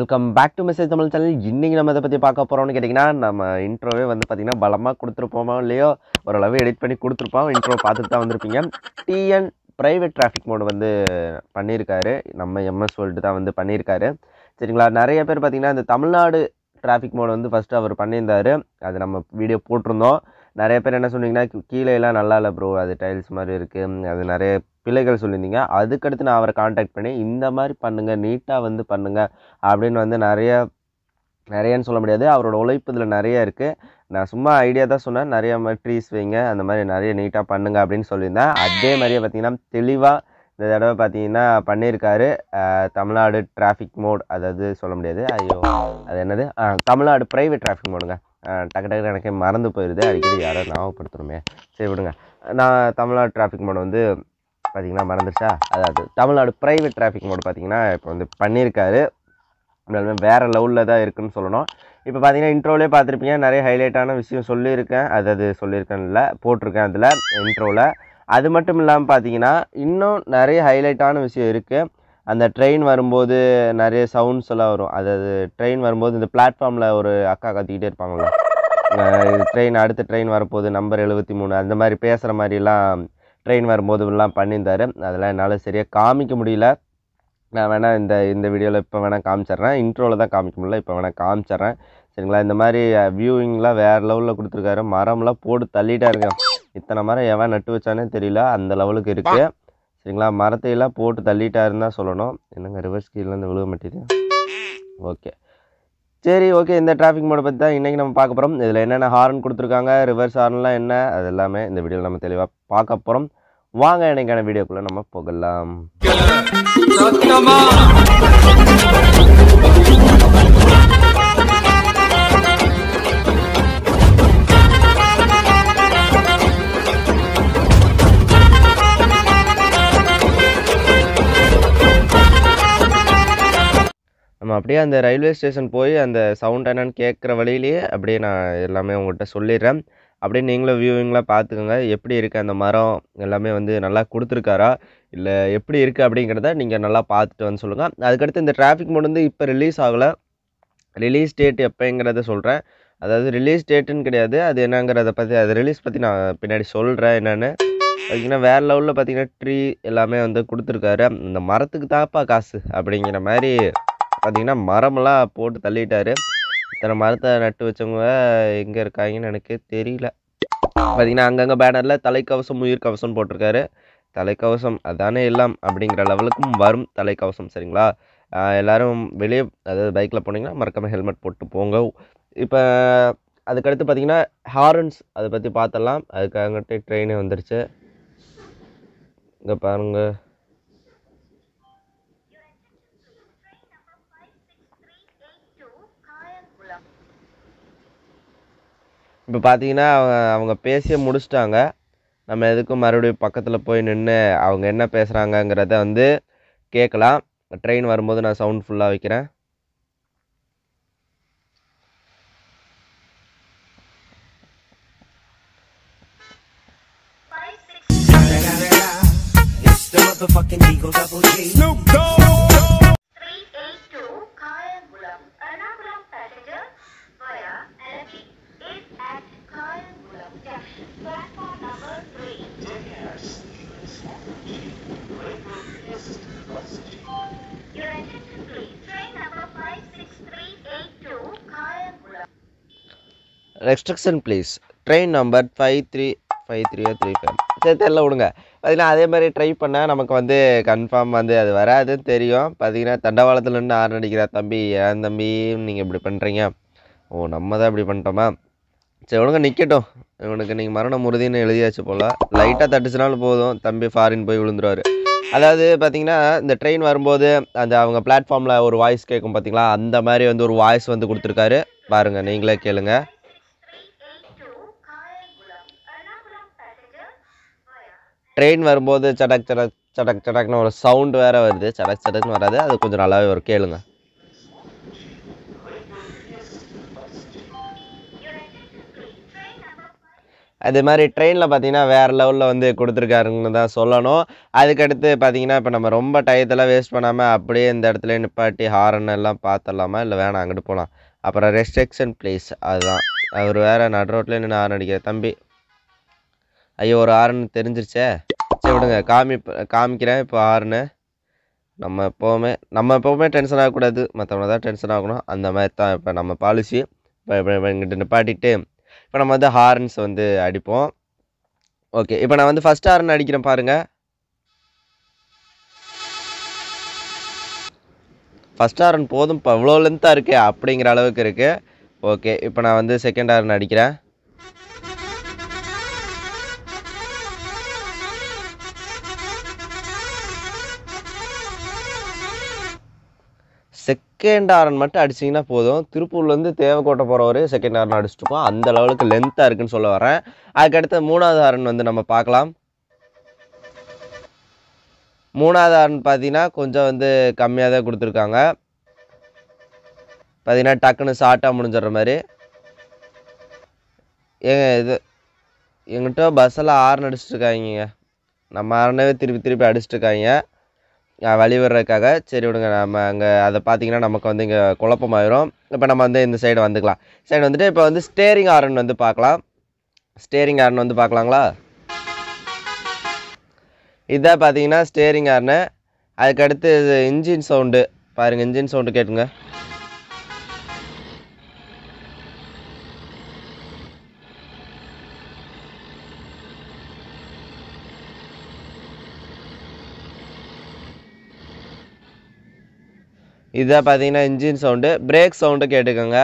Welcome back to message Tamil channel இன்றைக்கி நம்ம இதை பற்றி பார்க்க போகிறோம்னு கேட்டிங்கன்னா நம்ம இன்ட்ரோவே வந்து பார்த்திங்கன்னா பலமாக கொடுத்துருப்போமோ இல்லையோ ஓரளவு எடிட் பண்ணி கொடுத்துருப்போம் இன்ட்ரோ பார்த்துட்டு தான் வந்திருப்பீங்க டிஎன் ப்ரைவேட் டிராஃபிக் மோடு வந்து பண்ணியிருக்காரு நம்ம எம்எஸ் வேர்ல்டு தான் வந்து பண்ணியிருக்காரு சரிங்களா நிறைய பேர் பார்த்திங்கன்னா இந்த தமிழ்நாடு டிராஃபிக் மோடு வந்து ஃபஸ்ட்டு அவர் பண்ணியிருந்தார் அது நம்ம வீடியோ போட்டிருந்தோம் நிறைய பேர் என்ன சொன்னீங்கன்னா கீ- கீழே எல்லாம் நல்லா இல்லை ப்ரோ அது டைல்ஸ் மாதிரி இருக்குது அது நிறைய பிள்ளைகள் சொல்லியிருந்தீங்க அதுக்கடுத்து நான் அவரை காண்டாக்ட் பண்ணி இந்த மாதிரி பண்ணுங்கள் நீட்டாக வந்து பண்ணுங்கள் அப்படின்னு வந்து நிறைய நிறையன்னு சொல்ல முடியாது அவரோட உழைப்பு இதில் நிறைய இருக்குது நான் சும்மா ஐடியா தான் சொன்னேன் நிறைய மாதிரி ட்ரீஸ் வைங்க அந்த மாதிரி நிறைய நீட்டாக பண்ணுங்க அப்படின்னு சொல்லியிருந்தேன் அதே மாதிரியே பார்த்தீங்கன்னா தெளிவாக இந்த தடவை பார்த்தீங்கன்னா பண்ணியிருக்காரு அஹ், தமிழ்நாடு டிராஃபிக் மோட் அதாவது சொல்ல முடியாது ஐயோ அது என்னது அஹ், தமிழ்நாடு ப்ரைவேட் டிராஃபிக் மோடுங்க அஹ், டக்கு டக்கு எனக்கே மறந்து போயிடுது அடிக்கடி யாரோ ஞாபகப்படுத்தணுமே சரி விடுங்க நான் தமிழ்நாடு டிராஃபிக் மோடு வந்து பார்த்தீங்கன்னா மறந்துருச்சா அதாவது தமிழ்நாடு ப்ரைவேட் டிராஃபிக் மோடு பார்த்தீங்கன்னா இப்போ வந்து பண்ணியிருக்காரு உண்மையாலுமே வேறு லெவலில் தான் இருக்குன்னு சொல்லணும் இப்போ பார்த்தீங்கன்னா இன்ட்ரோலே பார்த்துருப்பீங்க நிறைய ஹைலைட்டான விஷயம் சொல்லியிருக்கேன் அதாவது சொல்லியிருக்கேன்ல போட்டிருக்கேன் அதில் இன்ட்ரோவில் அது மட்டும் இல்லாமல் பார்த்தீங்கன்னா இன்னும் நிறைய ஹைலைட்டான விஷயம் இருக்குது அந்த ட்ரெயின் வரும்போது நிறைய சவுண்ட்ஸ் எல்லாம் வரும் அதாவது ட்ரெயின் வரும்போது இந்த பிளாட்ஃபார்மில் ஒரு அக்கா கத்திக்கிட்டே இருப்பாங்கள்ல ட்ரெயின் அடுத்த ட்ரெயின் வரப்போகுது நம்பர் எழுபத்தி மூணு அந்த மாதிரி பேசுகிற மாதிரிலாம் ட்ரெயின் வரும்போது எல்லாம் பண்ணியிருந்தாரு அதெல்லாம் என்னால் சரியாக காமிக்க முடியல நான் வேணால் இந்த இந்த வீடியோவில் இப்போ வேணால் காமிச்சிட்றேன் இன்ட்ரோவில் தான் காமிக்க முடியல இப்போ வேணால் காமிச்சிட்றேன் சரிங்களா இந்த மாதிரி வியூவிங்லாம் வேறு லெவலில் கொடுத்துருக்காரு மரம்லாம் போட்டு தள்ளிட்டாருங்க இத்தனை மரம் எவன் நட்டு வச்சானே தெரியல அந்த லெவலுக்கு இருக்குது சரிங்களா மரத்தையெல்லாம் போட்டு தள்ளிட்டாருன்னு தான் சொல்லணும் என்னங்க ரிவர்ஸ் கீழேருந்து விழுக மாட்டேது ஓகே சரி ஓகே இந்த டிராஃபிக் மோடை பற்றி தான் இன்றைக்கி நம்ம பார்க்க போகிறோம் இதில் என்னென்ன ஹார்ன் கொடுத்துருக்காங்க ரிவர்ஸ் ஹார்ன்லாம் என்ன அது எல்லாமே இந்த வீடியோவில் நம்ம தெளிவாக பார்க்க போகிறோம் வாங்க இன்றைக்கான வீடியோக்குள்ளே நம்ம போகலாம் சத்தமா நம்ம அப்படியே அந்த ரயில்வே ஸ்டேஷன் போய் அந்த சவுண்ட் என்னன்னு கேட்குற வழியிலேயே அப்படியே நான் எல்லாமே உங்கள்கிட்ட சொல்லிடுறேன் அப்படியே நீங்களும் வியூவிங்லாம் பார்த்துக்கோங்க எப்படி இருக்குது அந்த மரம் எல்லாமே வந்து நல்லா கொடுத்துருக்காரா இல்லை எப்படி இருக்குது அப்படிங்கிறத நீங்கள் நல்லா பார்த்துட்டு வந்து சொல்லுங்கள் அதுக்கடுத்து இந்த டிராஃபிக் மோட் வந்து இப்போ ரிலீஸ் ஆகலை ரிலீஸ் டேட் எப்போங்கிறத சொல்கிறேன் அதாவது ரிலீஸ் டேட்டுன்னு கிடையாது அது என்னங்கிறத பற்றி அது ரிலீஸ் பற்றி நான் பின்னாடி சொல்கிறேன் என்னென்னு பார்த்தீங்கன்னா வேறு லெவலில் பார்த்தீங்கன்னா ட்ரீ எல்லாமே வந்து கொடுத்துருக்காரு இந்த மரத்துக்கு தாப்பா காசு அப்படிங்கிற மாதிரி பார்த்தீங்கன்னா மரமெல்லாம் போட்டு தள்ளிட்டாரு இத்தனை மரத்தை நட்டு வச்சவங்க எங்கே இருக்காங்கன்னு எனக்கு தெரியல பார்த்தீங்கன்னா அங்கங்கே பேனரில் தலைக்கவசம் உயிர் கவசம் போட்டிருக்காரு தலைக்கவசம் அதானே எல்லாம் அப்படிங்கிற லெவலுக்கும் வரும் தலைக்கவசம் சரிங்களா ஆஹ் எல்லாரும் வெளியே அதாவது பைக்கில் போனீங்கன்னா மறக்காமல் ஹெல்மெட் போட்டு போங்க இப்போ அதுக்கடுத்து பார்த்தீங்கன்னா ஹாரன்ஸ் அதை பற்றி பார்த்தலாம் அதுக்காகட்டு ட்ரெயினே வந்துருச்சு இங்கே பாருங்க இப்போ பார்த்தீங்கன்னா அவங்க அவங்க பேசியே முடிச்சிட்டாங்க நம்ம எதுக்கும் மறுபடியும் பக்கத்தில் போய் நின்று அவங்க என்ன பேசுகிறாங்கங்கிறத வந்து கேட்கலாம் ட்ரெயின் வரும்போது நான் சவுண்ட் ஃபுல்லாக வைக்கிறேன் It's the motherfucking Eagle Double G. 382 Kayangulam. Ernakulam passenger via LP is at Kayangulam Junction. Platform number 3. Your attention please. Train number 56382 Kayangulam. Restriction please train number five three five த்ரீயோ three five சரி தெரில விடுங்க பார்த்தீங்கன்னா அதே மாதிரி try பண்ணால் நமக்கு வந்து கன்ஃபார்ம் வந்து அது வராதுன்னு தெரியும் பார்த்தீங்கன்னா தண்டவாளத்தில் நின்று ஆறு அடிக்கிற தம்பி ஏன் தம்பி நீங்கள் இப்படி பண்ணுறீங்க ஓ நம்ம தான் இப்படி பண்ணிட்டோமா சரி விடுங்க நிற்கட்டும் இவனுக்கு நீங்கள் மரணம் உறுதின்னு எழுதியாச்சு போல் லைட்டாக தட்டுச்சுனாலும் போதும் தம்பி ஃபாரின் போய் விழுந்துருவார் அதாவது பார்த்தீங்கன்னா இந்த ட்ரெயின் வரும்போது அந்த அவங்க பிளாட்ஃபார்மில் ஒரு வாய்ஸ் கேட்கும் பார்த்தீங்களா அந்த மாதிரி வந்து ஒரு வாய்ஸ் வந்து கொடுத்துருக்காரு பாருங்கள் நீங்களே கேளுங்க 382 Kayangulam. Ernakulam passenger via train வரும்போது சடக் சடக் சடக் சடக்னு ஒரு சவுண்ட் வேறு வருது சடக் சடக்னு வராது அது கொஞ்சம் நல்லாவே வரும் கேளுங்க Your attention please. Train number அதே மாதிரி ட்ரெயினில் பார்த்தீங்கன்னா வேறு லெவலில் வந்து கொடுத்துருக்காருங்கன்னு தான் சொல்லணும் அதுக்கடுத்து பார்த்தீங்கன்னா இப்போ நம்ம ரொம்ப டயத்தெல்லாம் வேஸ்ட் பண்ணாமல் அப்படியே இந்த இடத்துல நிப்பாட்டி ஹாரன் எல்லாம் பார்த்துடலாமா இல்லை வேணாம் அங்கிட்டு போகலாம் அப்புறம் ரெஸ்ட்ரிக்ஷன் பிளேஸ் அதுதான் அவர் வேறு நடு ரோட்டில் நின்று ஹாரன் அடிக்கிற தம்பி ஐயோ ஒரு ஹாரன் தெரிஞ்சிருச்சே சரி விடுங்க காமி காமிக்கிறேன் இப்போ ஹாரனு நம்ம எப்போவுமே நம்ம எப்போவுமே டென்ஷன் ஆகக்கூடாது மற்றவங்க தான் டென்ஷன் ஆகணும் அந்த மாதிரி தான் இப்போ நம்ம பாலிசி இப்போ இப்போ இங்கிட்டு நிப்பாட்டிட்டு இப்போ நம்ம வந்து ஹார்ன்ஸ் வந்து அடிப்போம் ஓகே இப்போ நான் வந்து ஃபஸ்ட் ஹார்ன் அடிக்கிறேன் பாருங்கள் ஃபஸ்ட் ஹார்ன் போதும் இப்போ இவ்வளோ லென்த்தாக இருக்கே அப்படிங்கிற அளவுக்கு இருக்குது ஓகே இப்போ நான் வந்து செகண்ட் ஹார்ன் அடிக்கிறேன் செகண்ட் ஹாரன் மட்டும் அடிச்சிங்கன்னா போதும் திருப்பூர்லேருந்து தேவக்கோட்டை போகிறவர் செகண்ட் ஹாரன் அடிச்சிட்டுப்போம் அந்த லெவலுக்கு லென்த்தாக இருக்குன்னு சொல்ல வரேன் அதுக்கடுத்து மூணாவது ஹாரன் வந்து நம்ம பார்க்கலாம் மூணாவது ஹாரன் பார்த்தீங்கன்னா கொஞ்சம் வந்து கம்மியாக தான் கொடுத்துருக்காங்க பார்த்தீங்கன்னா டக்குன்னு ஷார்ட்டாக முடிஞ்சிடுற மாதிரி ஏங்க இது எங்கிட்ட பஸ்ஸெல்லாம் ஹார்ன் அடிச்சிட்டு இருக்காங்க நம்ம ஹார்னவே திருப்பி திருப்பி அடிச்சிட்டு இருக்காங்க அஹ் வழி விடுறதுக்காக சரி விடுங்க நம்ம அங்கே அதை பார்த்தீங்கன்னா நமக்கு வந்து இங்கே குழப்பமாயிரும் இப்போ நம்ம வந்து இந்த சைடு வந்துக்கலாம் சைடு வந்துட்டு இப்போ வந்து ஸ்டேரிங் ஹாரன் வந்து பார்க்கலாம் ஸ்டேரிங் ஹாரன் வந்து பார்க்கலாங்களா இதான் பார்த்தீங்கன்னா ஸ்டேரிங் ஹார்னு அதுக்கடுத்து இன்ஜின் சவுண்டு பாருங்கள் இன்ஜின் சவுண்டு கேட்டுங்க இதான் பார்த்தீங்கன்னா இன்ஜின் சவுண்டு பிரேக் சவுண்டு கேட்டுக்கோங்க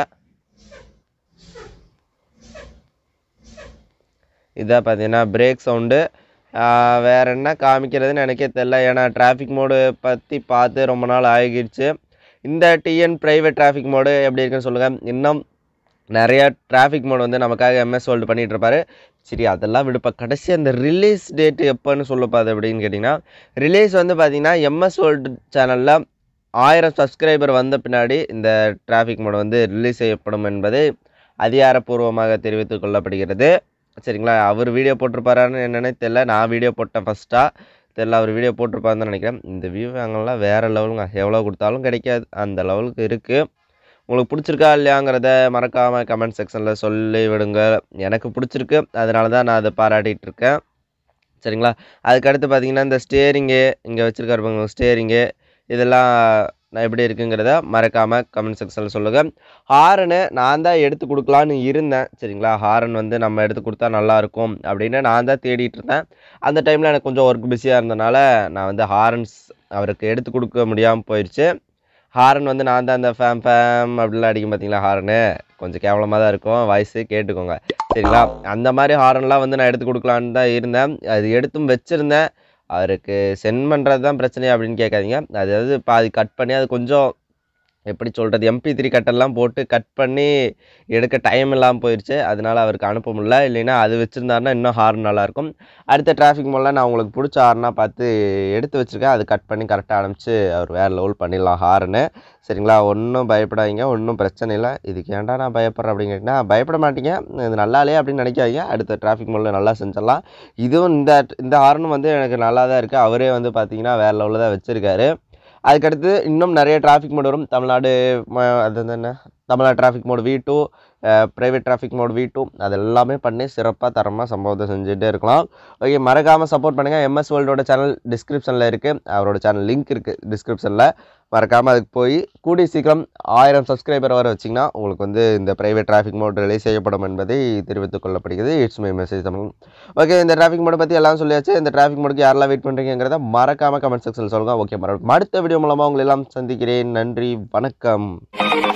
இதான் பார்த்தீங்கன்னா பிரேக் சவுண்டு வேற என்ன காமிக்கிறதுன்னு எனக்கே தெரில ஏன்னா டிராஃபிக் மோடு பற்றி பார்த்து ரொம்ப நாள் ஆகிடுச்சு இந்த டிஎன் ப்ரைவேட் டிராஃபிக் மோடு எப்படி இருக்குன்னு சொல்லுங்கள் இன்னும் நிறையா டிராஃபிக் மோடு வந்து நமக்காக எம்எஸ் வேர்ல்டு பண்ணிகிட்டு இருப்பாரு சரி அதெல்லாம் விடுப்பா கடைசி அந்த ரிலீஸ் டேட் எப்போன்னு சொல்லப்பாது அப்படின்னு கேட்டிங்கன்னா ரிலீஸ் வந்து பார்த்தீங்கன்னா எம்எஸ் வேர்ல்டு சேனலில் ஆயிரம் சப்ஸ்கிரைபர் வந்த பின்னாடி இந்த டிராஃபிக் மோடு வந்து ரிலீஸ் செய்யப்படும் என்பது அதிகாரப்பூர்வமாக தெரிவித்துக் கொள்ளப்படுகிறது சரிங்களா அவர் வீடியோ போட்டிருப்பாரான்னு என்னன்னே தெரில நான் வீடியோ போட்டேன் ஃபஸ்ட்டாக தெரில அவர் வீடியோ போட்டிருப்பாருன்னு நினைக்கிறேன் இந்த வியூ அங்கெல்லாம் வேறு லெவலுங்க எவ்வளோ கொடுத்தாலும் கிடைக்காது அந்த லெவலுக்கு இருக்குது உங்களுக்கு பிடிச்சிருக்கா இல்லையாங்கிறத மறக்காமல் கமெண்ட் செக்ஷனில் சொல்லி விடுங்க எனக்கு பிடிச்சிருக்கு அதனால தான் நான் அதை பாராட்டிகிட்டு இருக்கேன் சரிங்களா அதுக்கடுத்து பார்த்தீங்கன்னா இந்த ஸ்டேரிங்கு இங்கே வச்சுருக்காரு பாருங்க ஸ்டேரிங்கு இதெல்லாம் நான் எப்படி இருக்குங்கிறத மறக்காமல் கமெண்ட் செக்ஷனில் சொல்லுங்கள் ஹாரனு நான் தான் எடுத்து கொடுக்கலான்னு இருந்தேன் சரிங்களா ஹாரன் வந்து நம்ம எடுத்து கொடுத்தா நல்லாயிருக்கும் அப்படின்னு நான் தான் தேடிட்டு இருந்தேன் அந்த டைமில் எனக்கு கொஞ்சம் ஒர்க் பிஸியாக இருந்தனால நான் வந்து ஹாரன்ஸ் அவருக்கு எடுத்து கொடுக்க முடியாமல் போயிடுச்சு ஹாரன் வந்து நான் தான் அந்த ஃபேம் ஃபேம் அப்படிலாம் அடிக்கும் பார்த்தீங்களா ஹாரனு கொஞ்சம் கேவலமாக தான் இருக்கும் வாய்ஸு கேட்டுக்கோங்க சரிங்களா அந்த மாதிரி ஹாரன்லாம் வந்து நான் எடுத்து கொடுக்கலான்னு தான் இருந்தேன் அது எடுத்தும் வச்சுருந்தேன் அவருக்கு சென்ட் பண்ணுறது தான் பிரச்சனை அப்படின்னு கேட்காதீங்க அதாவது பாதி கட் பண்ணி அது கொஞ்சம் எப்படி சொல்கிறது எம்பி த்ரீ கட்டெல்லாம் போட்டு கட் பண்ணி எடுக்க டைம் இல்லாமல் போயிடுச்சு அதனால அவருக்கு அனுப்ப முடியல இல்லைன்னா அது வச்சுருந்தாருன்னா இன்னும் ஹார்ன் நல்லாயிருக்கும் அடுத்த டிராஃபிக் மோடில் நான் உங்களுக்கு பிடிச்ச ஹார்னாக பார்த்து எடுத்து வச்சுருக்கேன் அது கட் பண்ணி கரெக்டாக அனுப்பிச்சு அவர் வேறு லெவல் பண்ணிடலாம் ஹார்னு சரிங்களா ஒன்றும் பயப்படாதீங்க ஒன்றும் பிரச்சனை இல்லை இதுக்கு ஏன்டா நான் பயப்படுறேன் அப்படின்னு கேட்டிங்கன்னா பயப்பட மாட்டீங்க இது நல்லாலே அப்படின்னு நினைக்காதீங்க அடுத்த டிராஃபிக் மோடில் நல்லா செஞ்சிடலாம் இதுவும் இந்த இந்த ஹார்னும் வந்து எனக்கு நல்லா தான் இருக்குது அவரே வந்து பார்த்தீங்கன்னா வேறு லெவலில் தான் வச்சுருக்காரு அதுக்கடுத்து இன்னும் நிறைய டிராஃபிக் மோடு வரும் தமிழ்நாடு ம- அது வந்து என்ன Tamil Nadu traffic mode V two private traffic mode V two அது எல்லாமே பண்ணி சிறப்பாக தரமாக சம்பவத்தை செஞ்சுட்டே இருக்கலாம் ஓகே மறக்காமல் சப்போர்ட் பண்ணுங்கள் எம்எஸ் வேர்ல்டோட சேனல் டிஸ்கிரிப்ஷனில் இருக்குது அவரோட சேனல் லிங்க் இருக்குது டிஸ்கிரிப்ஷனில் மறக்காமல் அதுக்கு போய் கூடிய சீக்கிரம் ஆயிரம் சப்ஸ்கிரைபர் வர வச்சிங்கன்னா உங்களுக்கு வந்து இந்த ப்ரைவேட் டிராஃபிக் மோட் ரிலீஸ் செய்யப்படும் என்பதை தெரிவித்துக் கொள்ளப்படுகிறது it's my message Tamil okay இந்த டிராஃபிக் மோட பற்றி எல்லாம் சொல்லியாச்சு இந்த டிராஃபிக் மோடுக்கு யாரெல்லாம் வெயிட் பண்ணுறீங்கிறத மறக்காமல் கமெண்ட் செக்ஷனில் சொல்லுங்கள் ஓகே மறுபடியும் அடுத்த வீடியோ மூலமாக உங்களை எல்லாம் சந்திக்கிறேன் நன்றி வணக்கம்